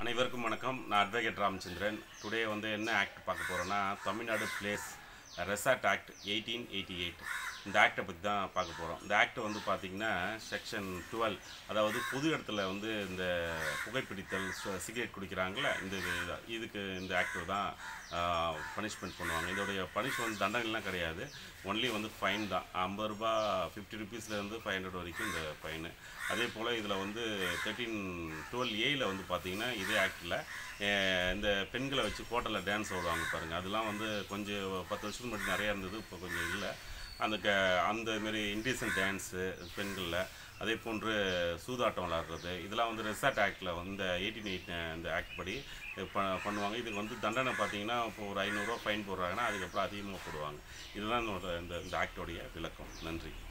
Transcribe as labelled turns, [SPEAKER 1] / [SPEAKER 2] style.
[SPEAKER 1] அனைவருக்கும் வணக்கம் நான் அட்வொகேட் ராமச்சந்திரன் டுடே வந்து என்ன ஆக்ட் பார்க்க போகிறோன்னா Tamil Nadu place resort act eighteen eighty eight இந்த ஆக்டை பற்றி தான் பார்க்க போகிறோம் இந்த ஆக்ட் வந்து பார்த்திங்கன்னா செக்ஷன் டுவெல் அதாவது பொது இடத்துல வந்து இந்த புகைப்பிடித்தல் சு- சிகரெட் குடிக்கிறாங்களே இந்த இது- இதுக்கு இந்த ஆக்ட் தான் பனிஷ்மெண்ட் பண்ணுவாங்க இதோடைய பனிஷ்மெண்ட் தண்டனைலாம் கிடையாது ஒன்லி வந்து ஃபைன் தான் ஐம்பது ரூபா ஃபிஃப்டி ருபீஸ்லேருந்து ஃபைவ் ஹண்ட்ரட் வரைக்கும் இந்த ஃபைனு அதே போல் இதில் வந்து தேர்ட்டீன் டுவெல் ஏயில் வந்து பார்த்தீங்கன்னா இதே ஆக்டில் இந்த பெண்களை வச்சு ஹோட்டலில் டான்ஸ் ஆடுவாங்க பாருங்கள் அதெல்லாம் வந்து கொஞ்சம் பத்து வருஷத்துக்கு முன்னாடி நிறையா இருந்தது இப்போ கொஞ்சம் இல்லை அந்த க அந்த மாரி இன்டீசன்ட் டான்ஸு பெண்களில் அதே போன்று சூதாட்டம் விளாடுறது இதெல்லாம் வந்து ரெசார்ட் ஆக்டில் வந்து எயிட்டீன் எயிட் இந்த ஆக்ட் படி இது ப பண்ணுவாங்க இதுக்கு வந்து தண்டனை பார்த்தீங்கன்னா இப்போ ஒரு ஐநூறுரூவா ஃபைன் போடுறாங்கன்னா அதுக்கப்புறம் அதிகமாக போடுவாங்க இதுதான் என்னோட இந்த இந்த ஆக்டோடைய விளக்கம் நன்றி